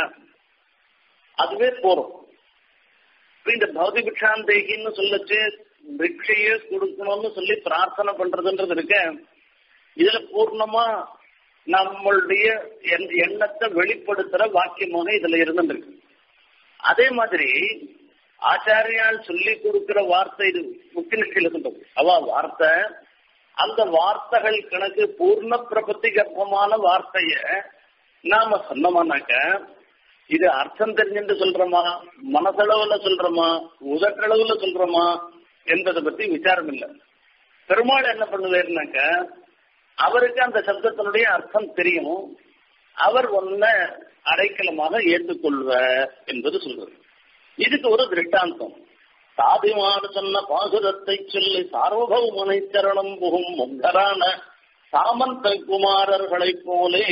அதுவே போறோம் இந்த பௌதி பிக்ஷாந்தேகின்னு சொல்லச்சு பிக்ஷையே கொடுக்கணும்னு சொல்லி பிரார்த்தனை பண்றதுன்றது இருக்க இதுல பூர்ணமா நம்மளுடைய எண்ணத்தை வெளிப்படுத்துற வாக்கியமாக இதுல இருந்துருக்கு அதே மாதிரி ஆச்சாரியால் சொல்லி கொடுக்கிற வார்த்தை இது முக்கிய நிலையில சொல்றது அவ வார்த்தை அந்த வார்த்தைகள் கணக்கு பூர்ண பிரபத்தி கர்ப்பமான வார்த்தைய நாம சொன்னோமானாக்க இது அர்த்தம் தெரிஞ்சுட்டு சொல்றோமா மனசளவுல சொல்றோமா உதட்டளவுல சொல்றோமா என்பதை பத்தி விசாரம் இல்லை பெருமாள் என்ன பண்ணுவாருனாக்க அவருக்கு அந்த சப்தத்தினுடைய அர்த்தம் தெரியும் அவர் ஒன்ன அடைக்கலமாக ஏற்றுக்கொள்வ என்பது சொல்றது இதுக்கு ஒரு திருஷ்டாந்தம் சாதிமாறு சொன்ன பாசுரத்தை சொல்லி சார்வபௌமனை சரணம் புகும் முகரான சாமந்த குமாரர்களைப் போலே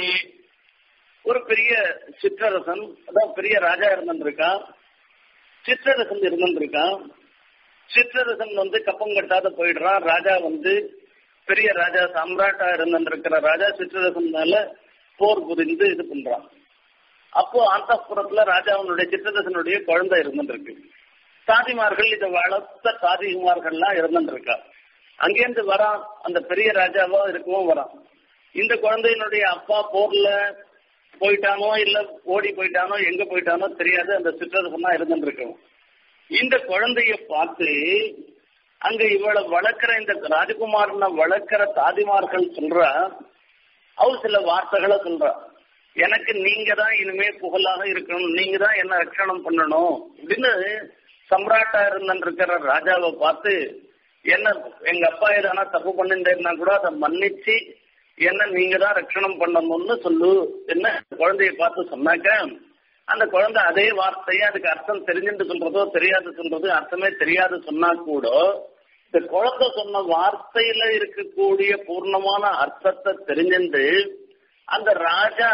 ஒரு பெரிய சிற்றரசன் அதான் பெரிய ராஜா இருந்திருக்கான் சிற்றரசன் இருந்திருக்கான் சிற்றரசன் வந்து கப்பம் கட்டாத போயிடுறான் ராஜா வந்து பெரிய ராஜா சம்ராட்டா இருந்திருக்கிற ராஜா சிற்றரசன் மேல போர் புரிந்து இது பண்றான் அப்போ அந்த புறத்துல ராஜாவனுடைய சிற்றரசனுடைய குழந்தை இருந்துருக்கு சாதிமார்கள் இதை வளர்த்த சாதிகுமார்கள்லாம் இருந்துருக்கா அங்கேருந்து வரான் அந்த பெரிய ராஜாவோ இருக்கவும் வரான் இந்த குழந்தையினுடைய அப்பா போர்ல போயிட்டானோ இல்ல ஓடி போயிட்டானோ எங்க போயிட்டானோ தெரியாது அந்த சிற்றரசனா இருந்துருக்கோம் இந்த குழந்தைய பார்த்து அங்க இவளை வளர்க்கிற இந்த ராஜகுமாரனை வளர்க்கிற தாதிமார்கள் சொல்ற அவர் சில வார்த்தைகளை சொல்றா எனக்கு நீங்க தான் இனிமே புகழாக இருக்கணும் நீங்க தான் என்ன ரட்சணம் பண்ணணும் அப்படின்னு சம்ராட்டா இருந்திருக்கிற ராஜாவை பார்த்து என்ன எங்க அப்பா எதனா தப்பு பண்ணிட்டேன்னா கூட அதை மன்னிச்சு என்ன நீங்க தான் ரட்சணம் பண்ணணும்னு சொல்லு என்ன குழந்தைய பார்த்து சொன்னாக்க அந்த குழந்தை அதே வார்த்தையை அதுக்கு அர்த்தம் தெரிஞ்சுட்டு சொல்றதோ தெரியாது சொல்றது அர்த்தமே தெரியாது சொன்னா கூட இந்த குழந்தை சொன்ன வார்த்தையில இருக்கக்கூடிய பூர்ணமான அர்த்தத்தை தெரிஞ்சுட்டு அந்த ராஜா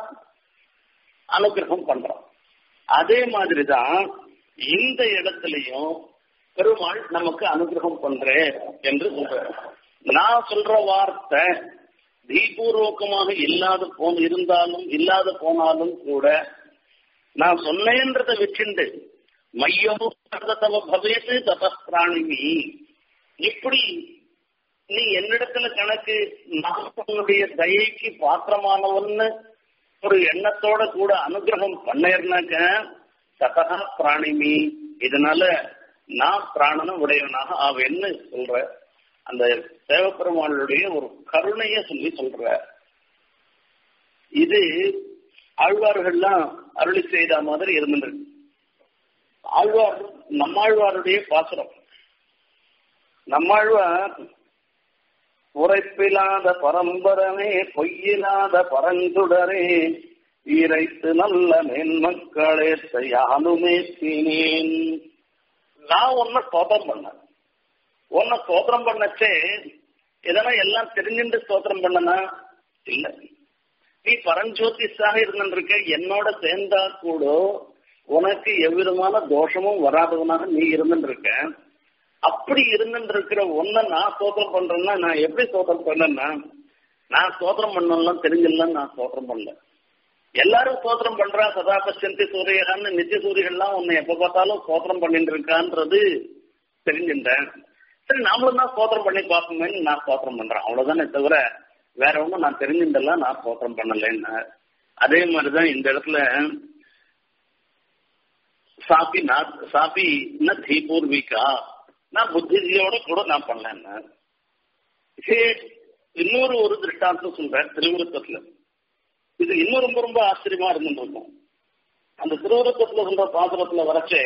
அனுகிரகம் பண்றான் அதே மாதிரிதான் இந்த இடத்துலயும் பெருமாள் நமக்கு அனுகிரகம் பண்றேன் என்று சொல்ற நான் சொல்ற வார்த்தை தீபூர்வகமாக இல்லாத போன இருந்தாலும் இல்லாத போனாலும் கூட நான் சொன்னேன்றதை வச்சுண்டு மையமும் தவ பவேது தபஸ்திராணிமி இப்படி நீ என்னிடத்துல கணக்கு நான் உன்னுடைய தயைக்கு பாத்திரமானவன்னு ஒரு எண்ணத்தோட கூட அனுகிரகம் பண்ணேர்னாக்க சதகா பிராணிமி இதனால நான் பிராணனும் உடையவனாக ஆவேன்னு சொல்ற அந்த தேவப்பெருமாளுடைய ஒரு கருணைய சொல்லி சொல்ற இது ஆழ்வார்கள்லாம் அருளி செய்த மாதிரி இருந்துருக்கு ஆழ்வார் நம்மாழ்வாருடைய பாசுரம் நம்மாழ்வார் உரைப்பிலாத பரம்பரமே பொய்யிலாத பரந்துடரே ஈரைத்து நல்ல மேன்மக்களே யானுமே தீனேன் நான் உன்னை ஸ்தோத்திரம் பண்ணேன் உன்னை ஸ்தோத்திரம் பண்ணச்சே எதனா எல்லாம் தெரிஞ்சுட்டு ஸ்தோத்திரம் பண்ணனா இல்ல நீ பரஞ்சோதிஷாக இருந்திருக்க என்னோட சேர்ந்தா கூட உனக்கு எவ்விதமான தோஷமும் வராதவனாக நீ இருந்துருக்க அப்படி இருந்துட்டு இருக்கிற ஒன்ன நான் ஸ்தோத்திரம் பண்றேன்னா நான் எப்படி ஸ்தோத்திரம் பண்ணேன்னா நான் ஸ்தோத்திரம் பண்ணலாம் தெரிஞ்சிடலாம் நான் ஸ்தோத்திரம் பண்ணல எல்லாரும் ஸ்தோத்திரம் பண்றா சதா பசந்தி சூரியகான்னு நித்திய சூரியகள்லாம் உன்னை எப்ப பார்த்தாலும் ஸ்தோத்திரம் பண்ணிட்டு இருக்கான்றது தெரிஞ்சுட்டேன் சரி நாமளும் தான் ஸ்தோத்திரம் பண்ணி பார்ப்போமேன்னு நான் ஸ்தோத்திரம் பண்றேன் அவ்வளவுதானே தவிர வேற ஒன்றும் நான் தெரிஞ்சிருந்தெல்லாம் நான் ஸ்தோத்திரம் பண்ணலன்னு அதே மாதிரிதான் இந்த இடத்துல சாப்பி நான் சாப்பி ந தீபூர்விகா நான் புத்திஜியோட கூட நான் பண்ணேன்னு இன்னொரு ஒரு திருஷ்டாந்தம் சொல்றேன் திருவிருத்தத்துல இது இன்னும் ரொம்ப ரொம்ப ஆச்சரியமா இருந்துருக்கும் அந்த திருவுருத்தத்துல சொல்ற பாசுரத்துல வரைச்சே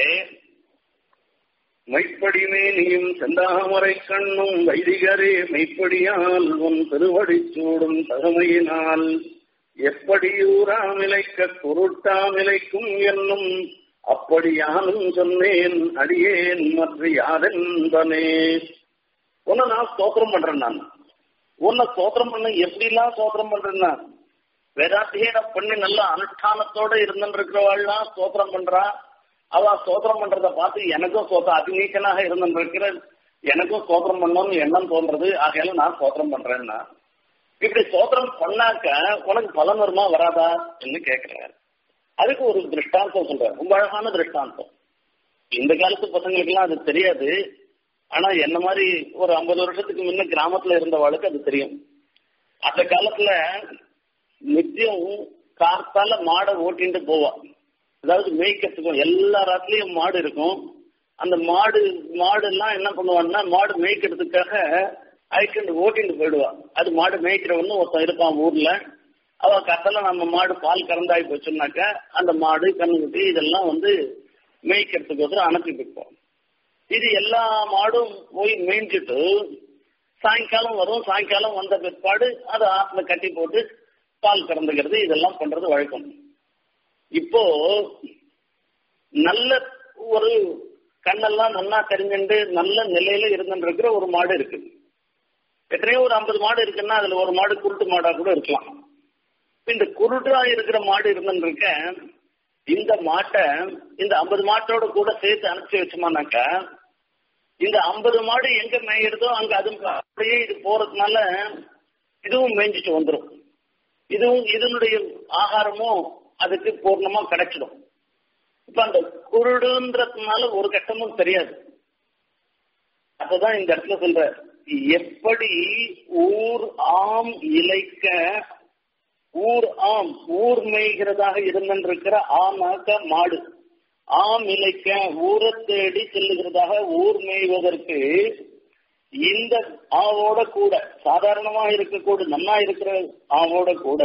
மைப்படிமே நீயும் செந்தாமரை கண்ணும் வைதிகரே மெய்ப்படியால் உன் திருவடி சூடும் தகமையினால் எப்படியூராமிலைக்க பொருட்டாமிலைக்கும் என்னும் அப்படியானும் சொன்னேன் அடியேன் மற்ற யாரென்பனே உன்னை நான் ஸ்தோத்திரம் பண்றேன் நான் உன்னை ஸ்தோத்திரம் பண்ண எப்படிலாம் ஸ்தோத்திரம் பண்றேன்னா வேதாத்தியன பண்ணி நல்ல அனுஷ்டானத்தோட இருந்துட்டு இருக்கிறவாள்லாம் ஸ்தோத்திரம் பண்றா அவ ஸ்தோத்திரம் பண்றத பார்த்து எனக்கும் ஸ்தோத்திரம் அதிநீக்கனாக இருந்துட்டு இருக்கிற எனக்கும் ஸ்தோத்திரம் பண்ணணும்னு எண்ணம் தோன்றது ஆகையால நான் ஸ்தோத்திரம் பண்றேன்னா இப்படி ஸ்தோத்திரம் பண்ணாக்க உனக்கு பலன் வருமா வராதா என்று கேட்கிறார் அதுக்கு ஒரு திருஷ்டாந்தம் சொல்றார் ரொம்ப அழகான திருஷ்டாந்தம் இந்த காலத்து பசங்களுக்கு எல்லாம் அது தெரியாது ஆனா என்ன மாதிரி ஒரு ஐம்பது வருஷத்துக்கு முன்ன கிராமத்துல இருந்தவாளுக்கு அது தெரியும் அந்த காலத்துல நித்தியம் காத்தால மாடை ஓட்டிட்டு போவா அதாவது மேய்க்கிறதுக்கும் எல்லா ராத்திலையும் மாடு இருக்கும் அந்த மாடு மாடு எல்லாம் என்ன பண்ணுவான்னா மாடு மேய்க்கிறதுக்காக அழைக்கிட்டு ஓட்டிட்டு போயிடுவா அது மாடு மேய்க்கிறவன்னு ஒருத்தன் இருப்பான் ஊர்ல அவ கத்தல நம்ம மாடு பால் கறந்தாய் போச்சுன்னாக்க அந்த மாடு கண்ணுக்குட்டி இதெல்லாம் வந்து மேய்க்கிறதுக்கோசரம் அனுப்பிட்டு இருப்போம் இது எல்லா மாடும் போய் மேய்ஞ்சிட்டு சாயங்காலம் வரும் சாயங்காலம் வந்த பிற்பாடு அதை ஆத்துல கட்டி போட்டு பால் கறந்துக்கிறது இதெல்லாம் பண்றது வழக்கம் இப்போ நல்ல ஒரு கண்ணெல்லாம் நல்லா தெரிஞ்சுட்டு நல்ல நிலையில இருந்துட்டு இருக்கிற ஒரு மாடு இருக்கு எத்தனையோ ஒரு ஐம்பது மாடு இருக்குன்னா அதுல ஒரு மாடு குருட்டு மாடா கூட இருக்கலாம் இந்த குருட்டா இருக்கிற மாடு இருந்துட்டு இருக்க இந்த மாட்டை இந்த ஐம்பது மாட்டோட கூட சேர்த்து அனுப்பிச்சு வச்சோமானாக்கா இந்த ஐம்பது மாடு எங்க மேயிறதோ அங்க அது அப்படியே இது போறதுனால இதுவும் மேய்ஞ்சிட்டு வந்துடும் இதுவும் இதனுடைய ஆகாரமும் அதுக்கு பூர்ணமா கிடைச்சிடும் இப்ப அந்த குருடுன்றதுனால ஒரு கட்டமும் தெரியாது அப்பதான் இந்த இடத்துல சொல்ற எப்படி ஊர் ஆம் இலைக்க ஊர் ஆம் ஊர் மேய்கிறதாக இருந்திருக்கிற ஆமாக்க மாடு ஆம் இலைக்க ஊரை தேடி செல்லுகிறதாக ஊர் மேய்வதற்கு இந்த ஆவோட கூட சாதாரணமா இருக்கக்கூட நன்னா இருக்கிற ஆவோட கூட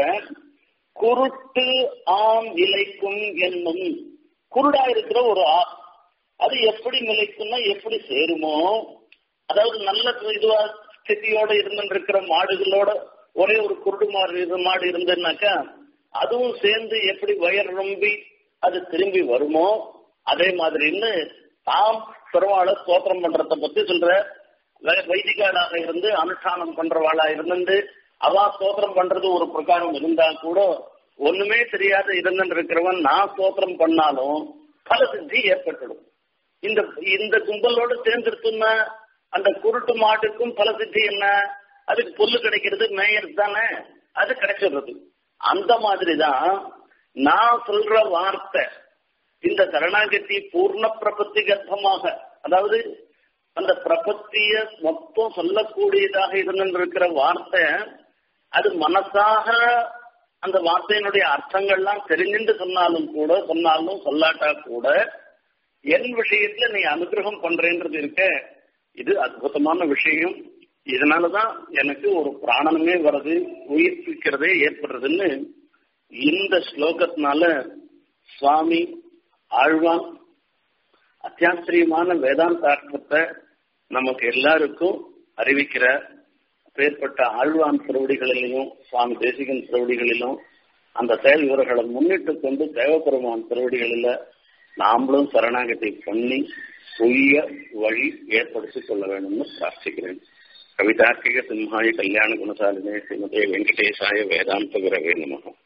குருட்டு ஆம் இலைக்கும் என்னும் குருடா இருக்கிற ஒரு ஆ அது எப்படி நிலைக்கும்னா எப்படி சேருமோ அதாவது நல்ல இதுவா ஸ்திதியோட இருந்துருக்கிற மாடுகளோட ஒரே ஒரு குருடு மாடு மாடு இருந்ததுனாக்கா அதுவும் சேர்ந்து எப்படி வயர் ரொம்பி அது திரும்பி வருமோ அதே மாதிரின்னு தாம் பெருமாளை ஸ்தோத்திரம் பண்றத பத்தி சொல்ற வைதிகாலாக இருந்து அனுஷ்டானம் பண்றவாளா இருந்து அவா ஸ்தோத்திரம் பண்றது ஒரு பிரகாரம் இருந்தா கூட ஒண்ணுமே தெரியாத இருந்துட்டு இருக்கிறவன் நான் ஸ்தோத்திரம் பண்ணாலும் பல சித்தி ஏற்பட்டுடும் இந்த இந்த கும்பலோட சேர்ந்துருத்துன்னா அந்த குருட்டு மாட்டுக்கும் பல சித்தி என்ன அதுக்கு புல்லு கிடைக்கிறது மேயர் தானே அது கிடைச்சிடுறது அந்த மாதிரிதான் நான் சொல்ற வார்த்தை இந்த சரணாகதி பூர்ண பிரபத்தி கர்ப்பமாக அதாவது அந்த பிரபத்திய மொத்தம் சொல்லக்கூடியதாக இருந்திருக்கிற வார்த்தை அது மனசாக அந்த வார்த்தையினுடைய அர்த்தங்கள்லாம் தெரிஞ்சுட்டு சொன்னாலும் கூட சொன்னாலும் சொல்லாட்டா கூட என் விஷயத்துல நீ அனுகிரகம் பண்றேன்றது இருக்க இது அற்புதமான விஷயம் இதனாலதான் எனக்கு ஒரு பிராணனமே வருது உயிர்ப்பிக்கிறதே ஏற்படுறதுன்னு இந்த ஸ்லோகத்தினால சுவாமி ஆழ்வான் அத்தியாச்சரியமான வேதாந்தார்த்தத்தை நமக்கு எல்லாருக்கும் அறிவிக்கிறார் பேர்பட்ட ஆழ்வான் திருவடிகளிலும் சுவாமி தேசிகன் திருவடிகளிலும் அந்த செயல் இவர்களை முன்னிட்டு கொண்டு தேவபெருமான் திருவடிகளில நாமளும் சரணாகத்தை பண்ணி சுய வழி ஏற்படுத்திக் கொள்ள வேண்டும்னு பிரார்த்திக்கிறேன் கவிதார்க்கிக சிம்ஹாய கல்யாண குணசாலினே ஸ்ரீமதே வெங்கடேசாய வேதாந்த குரவே நமகம்